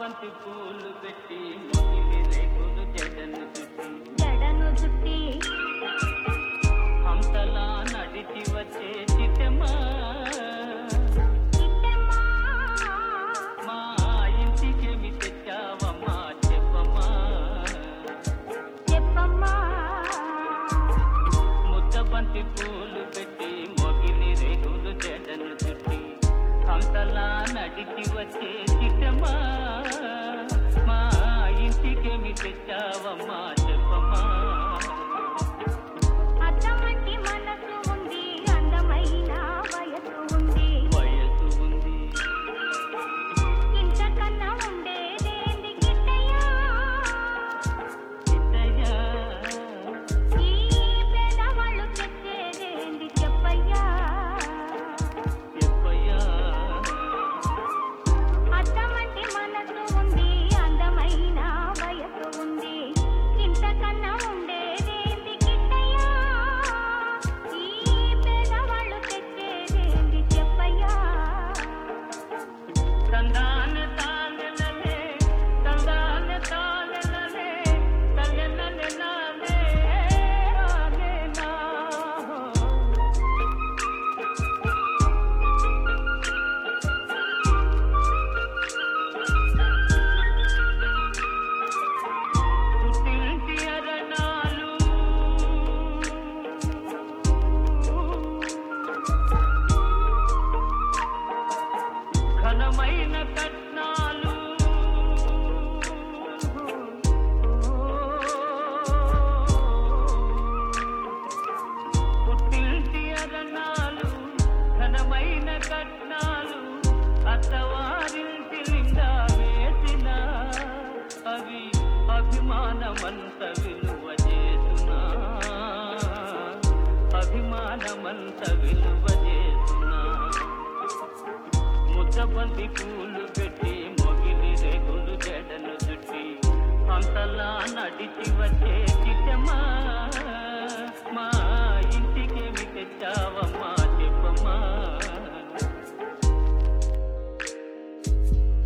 బంతి పూలు పెట్టి మొగిలి రేకులు జడను చుట్టి జడను చుట్టి హంసలా నడిచి వచ్చే చిట్టమా చిట్టమ్మా మా ఇంటికేమి తెచ్చావమ్మా చెప్పమ్మా చెప్పమ్మా ముద్ద బంతి పూలు పెట్టి మొగిలి రేకులు జడను చుట్టి హంసలా నడిచి వచ్చే చిట్టమా మా ఇంటికేమి తెచ్చావమ్మా చెప్పమ్మా అద్దమంటి మనసు ఉంది అందమైన వయసు ఉంది వయసు ఉంది ఇంతకన్నా ఉండేదేంది గిట్టయ్యా చిట్టయ్యా ఈ పేదవాళ్ళు తెచ్చేదేంది చెప్పయ్యా చెప్పయ్యా అద్దమంటి మనసు ఉంది అందమైన వయసు ఉంది ఇంతకన్నా ఉండేదేంది గిట్టయ్యా ఈ పేదవాళ్ళు తెచ్చేదేంది చెప్పయ్యా తందాన తానలలే తందాన తానలలే తల్లెలలే నాలే ఆలే నా పుట్టింటి అరణాలు ఘనమైన కట్నాలు పుట్టింటి అరణాలు ఘనమైన కట్నాలు అత్తవారింటి నిండా వేసిన అవి అభిమానమంత విలువ చేస్తున్నా అభిమానమంత విలువ చేస్తున్నా ముద్దబంతి పూలు పెట్టి మొగిలి రేగులు జడను చుట్టి అంతలా నడిచి వచ్చే చిట్టమా మా ఇంటికి తెచ్చావమ్మా